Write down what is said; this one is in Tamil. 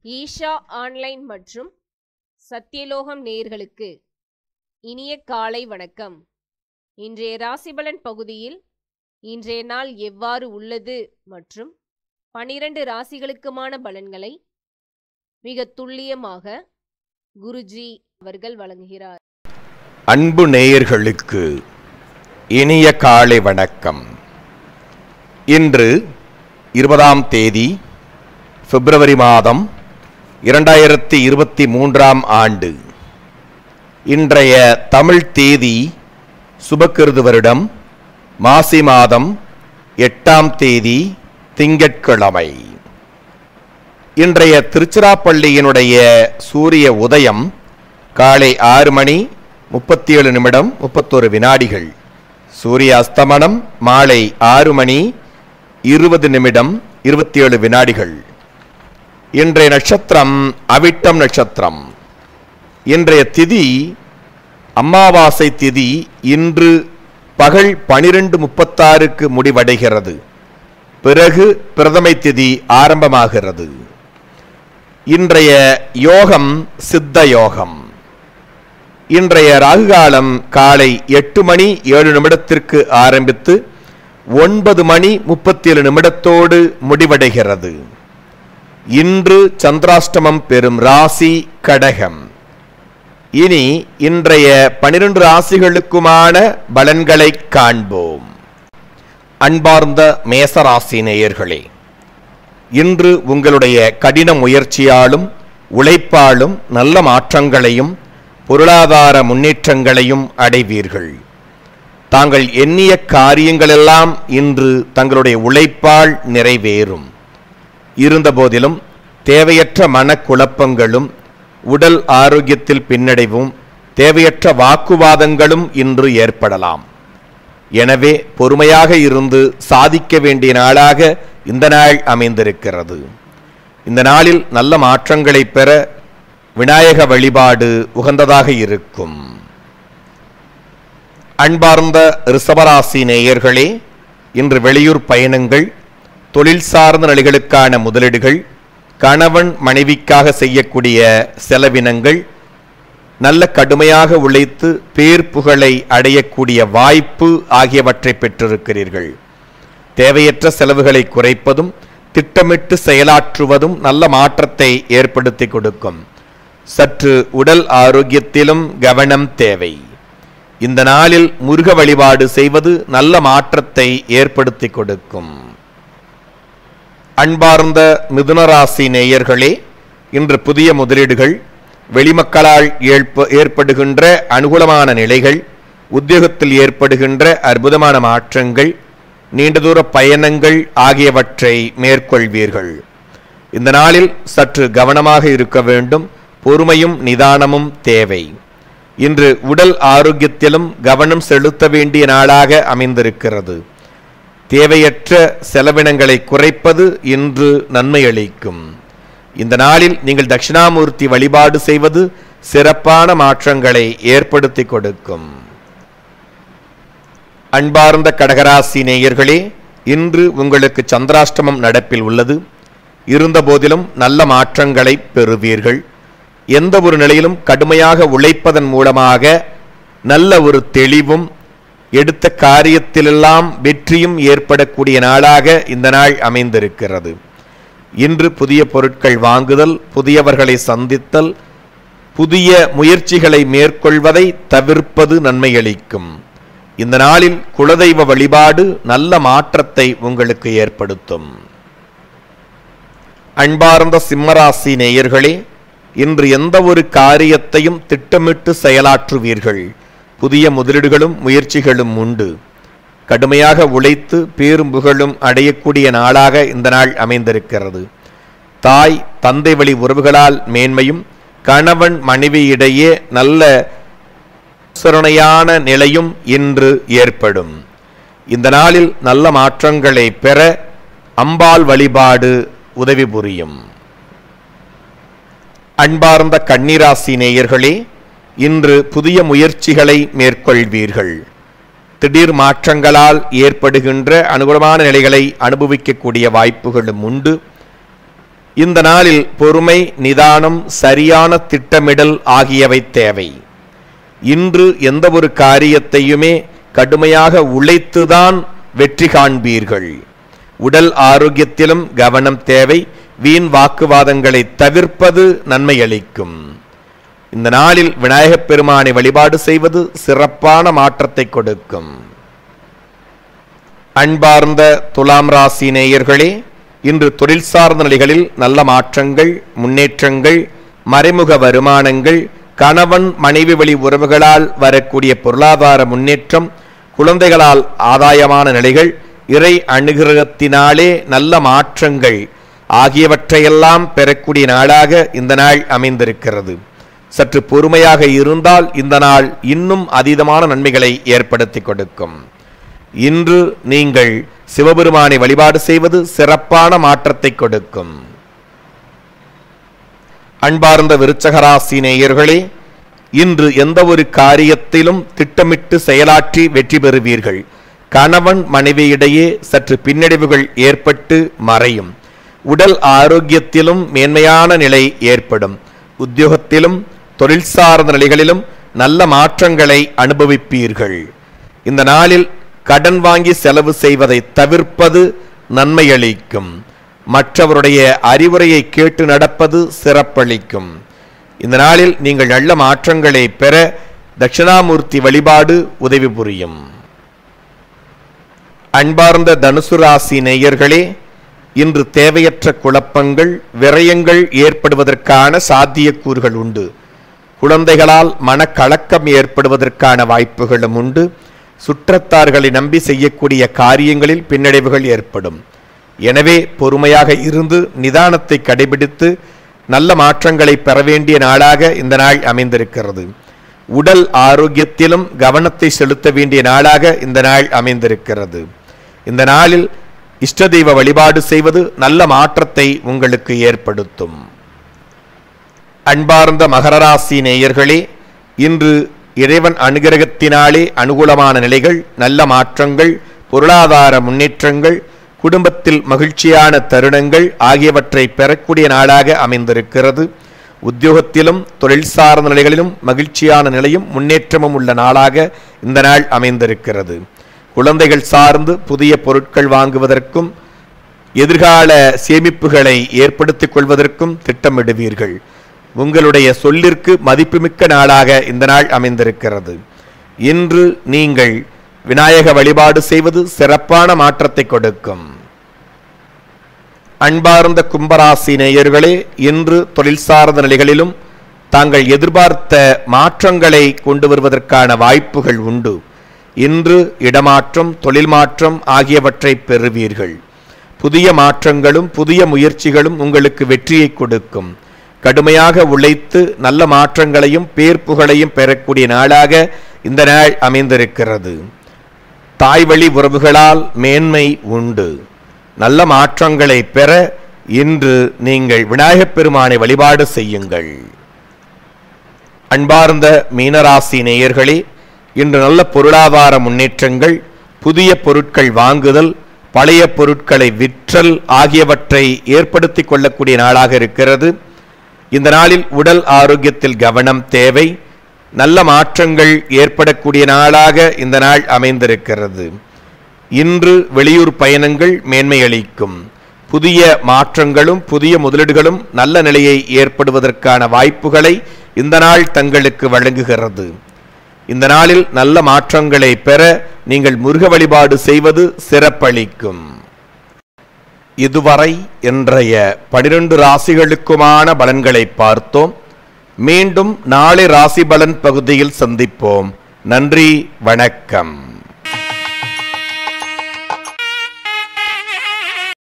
ஈஷா ஆன்லைன் மற்றும் சத்யலோகம் நேயர்களுக்கு இனிய காலை வணக்கம் இன்றைய ராசிபலன் பகுதியில் இன்றைய நாள் எவ்வாறு உள்ளது மற்றும் பனிரெண்டு ராசிகளுக்குமான பலன்களை மிக துல்லியமாக குருஜி அவர்கள் வழங்குகிறார் அன்பு நேயர்களுக்கு இனிய காலை வணக்கம் இன்று இருபதாம் தேதி பிப்ரவரி மாதம் இரண்டாயிரத்தி இருபத்தி மூன்றாம் ஆண்டு இன்றைய தமிழ் தேதி சுபக்கிருது வருடம் மாசி மாதம் எட்டாம் தேதி திங்கட்கிழமை இன்றைய திருச்சிராப்பள்ளியினுடைய சூரிய உதயம் காலை ஆறு மணி முப்பத்தி ஏழு நிமிடம் முப்பத்தொரு வினாடிகள் சூரிய அஸ்தமனம் மாலை ஆறு மணி இருபது நிமிடம் இருபத்தி ஏழு வினாடிகள் இன்றைய நட்சத்திரம் அவிட்டம் நட்சத்திரம் இன்றைய திதி அமாவாசை திதி இன்று பகல் பனிரெண்டு முப்பத்தாறுக்கு முடிவடைகிறது பிறகு பிரதமை திதி ஆரம்பமாகிறது இன்றைய யோகம் சித்த யோகம் இன்றைய ராகுகாலம் காலை எட்டு மணி ஏழு நிமிடத்திற்கு ஆரம்பித்து ஒன்பது மணி முப்பத்தி ஏழு நிமிடத்தோடு முடிவடைகிறது இன்று சந்திராஷ்டமம் பெறும் ராசி கடகம் இனி இன்றைய பனிரெண்டு ராசிகளுக்குமான பலன்களை காண்போம் அன்பார்ந்த மேசராசி நேயர்களே இன்று உங்களுடைய கடின முயற்சியாலும் உழைப்பாலும் நல்ல மாற்றங்களையும் பொருளாதார முன்னேற்றங்களையும் அடைவீர்கள் தாங்கள் எண்ணிய காரியங்களெல்லாம் இன்று தங்களுடைய உழைப்பால் நிறைவேறும் இருந்தபோதிலும் தேவையற்ற மனக்குழப்பங்களும் உடல் ஆரோக்கியத்தில் பின்னடைவும் தேவையற்ற வாக்குவாதங்களும் இன்று ஏற்படலாம் எனவே பொறுமையாக இருந்து சாதிக்க வேண்டிய நாளாக இந்த நாள் அமைந்திருக்கிறது இந்த நாளில் நல்ல மாற்றங்களை பெற விநாயக வழிபாடு உகந்ததாக இருக்கும் அன்பார்ந்த ரிஷபராசி நேயர்களே இன்று வெளியூர் பயணங்கள் தொழில் சார்ந்த நிலைகளுக்கான முதலீடுகள் கணவன் மனைவிக்காக செய்யக்கூடிய செலவினங்கள் நல்ல கடுமையாக உழைத்து பேர் புகழை அடையக்கூடிய வாய்ப்பு ஆகியவற்றை பெற்றிருக்கிறீர்கள் தேவையற்ற செலவுகளை குறைப்பதும் திட்டமிட்டு செயலாற்றுவதும் நல்ல மாற்றத்தை ஏற்படுத்தி கொடுக்கும் சற்று உடல் ஆரோக்கியத்திலும் கவனம் தேவை இந்த நாளில் முருக வழிபாடு செய்வது நல்ல மாற்றத்தை ஏற்படுத்தி கொடுக்கும் அன்பார்ந்த மிதுனராசி நேயர்களே இன்று புதிய முதலீடுகள் வெளிமக்களால் ஏற்ப ஏற்படுகின்ற அனுகூலமான நிலைகள் உத்தியோகத்தில் ஏற்படுகின்ற அற்புதமான மாற்றங்கள் நீண்ட தூர பயணங்கள் ஆகியவற்றை மேற்கொள்வீர்கள் இந்த நாளில் சற்று கவனமாக இருக்க வேண்டும் பொறுமையும் நிதானமும் தேவை இன்று உடல் ஆரோக்கியத்திலும் கவனம் செலுத்த வேண்டிய நாளாக அமைந்திருக்கிறது தேவையற்ற செலவினங்களை குறைப்பது இன்று நன்மை அளிக்கும் இந்த நாளில் நீங்கள் தட்சிணாமூர்த்தி வழிபாடு செய்வது சிறப்பான மாற்றங்களை ஏற்படுத்தி கொடுக்கும் அன்பார்ந்த கடகராசி நேயர்களே இன்று உங்களுக்கு சந்திராஷ்டமம் நடப்பில் உள்ளது இருந்தபோதிலும் நல்ல மாற்றங்களை பெறுவீர்கள் எந்த ஒரு நிலையிலும் கடுமையாக உழைப்பதன் மூலமாக நல்ல ஒரு தெளிவும் எடுத்த காரியத்திலெல்லாம் வெற்றியும் ஏற்படக்கூடிய நாளாக இந்த நாள் அமைந்திருக்கிறது இன்று புதிய பொருட்கள் வாங்குதல் புதியவர்களை சந்தித்தல் புதிய முயற்சிகளை மேற்கொள்வதை தவிர்ப்பது நன்மையளிக்கும் இந்த நாளில் குலதெய்வ வழிபாடு நல்ல மாற்றத்தை உங்களுக்கு ஏற்படுத்தும் அன்பார்ந்த சிம்மராசி நேயர்களே இன்று எந்த ஒரு காரியத்தையும் திட்டமிட்டு செயலாற்றுவீர்கள் புதிய முதலீடுகளும் முயற்சிகளும் உண்டு கடுமையாக உழைத்து பேரும் புகழும் அடையக்கூடிய நாளாக இந்த நாள் அமைந்திருக்கிறது தாய் தந்தை வழி உறவுகளால் மேன்மையும் கணவன் மனைவியிடையே நல்ல சுரணையான நிலையும் இன்று ஏற்படும் இந்த நாளில் நல்ல மாற்றங்களை பெற அம்பாள் வழிபாடு உதவி புரியும் அன்பார்ந்த கன்னிராசி நேயர்களே இன்று புதிய முயற்சிகளை மேற்கொள்வீர்கள் திடீர் மாற்றங்களால் ஏற்படுகின்ற அனுகூலமான நிலைகளை அனுபவிக்கக்கூடிய வாய்ப்புகளும் உண்டு இந்த நாளில் பொறுமை நிதானம் சரியான திட்டமிடல் ஆகியவை தேவை இன்று எந்த ஒரு காரியத்தையுமே கடுமையாக உழைத்துதான் வெற்றி காண்பீர்கள் உடல் ஆரோக்கியத்திலும் கவனம் தேவை வீண் வாக்குவாதங்களை தவிர்ப்பது நன்மையளிக்கும் இந்த நாளில் விநாயகப் பெருமானை வழிபாடு செய்வது சிறப்பான மாற்றத்தை கொடுக்கும் அன்பார்ந்த துலாம் ராசி நேயர்களே இன்று தொழில் சார்ந்த நிலைகளில் நல்ல மாற்றங்கள் முன்னேற்றங்கள் மறைமுக வருமானங்கள் கணவன் மனைவி வழி உறவுகளால் வரக்கூடிய பொருளாதார முன்னேற்றம் குழந்தைகளால் ஆதாயமான நிலைகள் இறை அனுகிரகத்தினாலே நல்ல மாற்றங்கள் ஆகியவற்றையெல்லாம் பெறக்கூடிய நாளாக இந்த நாள் அமைந்திருக்கிறது சற்று பொறுமையாக இருந்தால் இந்த நாள் இன்னும் அதீதமான நன்மைகளை ஏற்படுத்தி கொடுக்கும் இன்று நீங்கள் சிவபெருமானை வழிபாடு செய்வது சிறப்பான மாற்றத்தை கொடுக்கும் அன்பார்ந்த விருச்சகராசி நேயர்களே இன்று எந்த ஒரு காரியத்திலும் திட்டமிட்டு செயலாற்றி வெற்றி பெறுவீர்கள் கணவன் மனைவியிடையே சற்று பின்னடைவுகள் ஏற்பட்டு மறையும் உடல் ஆரோக்கியத்திலும் மேன்மையான நிலை ஏற்படும் உத்தியோகத்திலும் தொழில் சார்ந்த நிலைகளிலும் நல்ல மாற்றங்களை அனுபவிப்பீர்கள் இந்த நாளில் கடன் வாங்கி செலவு செய்வதை தவிர்ப்பது நன்மையளிக்கும் மற்றவருடைய அறிவுரையை கேட்டு நடப்பது சிறப்பளிக்கும் இந்த நாளில் நீங்கள் நல்ல மாற்றங்களை பெற தட்சிணாமூர்த்தி வழிபாடு உதவி புரியும் அன்பார்ந்த தனுசு ராசி நேயர்களே இன்று தேவையற்ற குழப்பங்கள் விரயங்கள் ஏற்படுவதற்கான சாத்தியக்கூறுகள் உண்டு குழந்தைகளால் மனக்கலக்கம் ஏற்படுவதற்கான வாய்ப்புகளும் உண்டு சுற்றத்தார்களை நம்பி செய்யக்கூடிய காரியங்களில் பின்னடைவுகள் ஏற்படும் எனவே பொறுமையாக இருந்து நிதானத்தை கடைபிடித்து நல்ல மாற்றங்களை பெற வேண்டிய நாளாக இந்த நாள் அமைந்திருக்கிறது உடல் ஆரோக்கியத்திலும் கவனத்தை செலுத்த வேண்டிய நாளாக இந்த நாள் அமைந்திருக்கிறது இந்த நாளில் இஷ்ட தெய்வ வழிபாடு செய்வது நல்ல மாற்றத்தை உங்களுக்கு ஏற்படுத்தும் அன்பார்ந்த மகர ராசி நேயர்களே இன்று இறைவன் அனுகிரகத்தினாலே அனுகூலமான நிலைகள் நல்ல மாற்றங்கள் பொருளாதார முன்னேற்றங்கள் குடும்பத்தில் மகிழ்ச்சியான தருணங்கள் ஆகியவற்றை பெறக்கூடிய நாளாக அமைந்திருக்கிறது உத்தியோகத்திலும் தொழில் சார்ந்த நிலைகளிலும் மகிழ்ச்சியான நிலையும் முன்னேற்றமும் உள்ள நாளாக இந்த நாள் அமைந்திருக்கிறது குழந்தைகள் சார்ந்து புதிய பொருட்கள் வாங்குவதற்கும் எதிர்கால சேமிப்புகளை ஏற்படுத்திக் கொள்வதற்கும் திட்டமிடுவீர்கள் உங்களுடைய சொல்லிற்கு மதிப்புமிக்க நாளாக இந்த நாள் அமைந்திருக்கிறது இன்று நீங்கள் விநாயக வழிபாடு செய்வது சிறப்பான மாற்றத்தை கொடுக்கும் அன்பார்ந்த கும்பராசி நேயர்களே இன்று தொழில் சார்ந்த நிலைகளிலும் தாங்கள் எதிர்பார்த்த மாற்றங்களை கொண்டு வருவதற்கான வாய்ப்புகள் உண்டு இன்று இடமாற்றம் தொழில் மாற்றம் ஆகியவற்றை பெறுவீர்கள் புதிய மாற்றங்களும் புதிய முயற்சிகளும் உங்களுக்கு வெற்றியை கொடுக்கும் கடுமையாக உழைத்து நல்ல மாற்றங்களையும் பேர்ப்புகளையும் பெறக்கூடிய நாளாக இந்த நாள் அமைந்திருக்கிறது தாய்வழி உறவுகளால் மேன்மை உண்டு நல்ல மாற்றங்களை பெற இன்று நீங்கள் விநாயகப் பெருமானை வழிபாடு செய்யுங்கள் அன்பார்ந்த மீனராசி நேயர்களே இன்று நல்ல பொருளாதார முன்னேற்றங்கள் புதிய பொருட்கள் வாங்குதல் பழைய பொருட்களை விற்றல் ஆகியவற்றை ஏற்படுத்திக் கொள்ளக்கூடிய நாளாக இருக்கிறது இந்த நாளில் உடல் ஆரோக்கியத்தில் கவனம் தேவை நல்ல மாற்றங்கள் ஏற்படக்கூடிய நாளாக இந்த நாள் அமைந்திருக்கிறது இன்று வெளியூர் பயணங்கள் மேன்மையளிக்கும் புதிய மாற்றங்களும் புதிய முதலீடுகளும் நல்ல நிலையை ஏற்படுவதற்கான வாய்ப்புகளை இந்த நாள் தங்களுக்கு வழங்குகிறது இந்த நாளில் நல்ல மாற்றங்களை பெற நீங்கள் முருக வழிபாடு செய்வது சிறப்பளிக்கும் இதுவரை இன்றைய பனிரெண்டு ராசிகளுக்குமான பலன்களை பார்த்தோம் மீண்டும் நாளை ராசி பலன் பகுதியில் சந்திப்போம் நன்றி வணக்கம்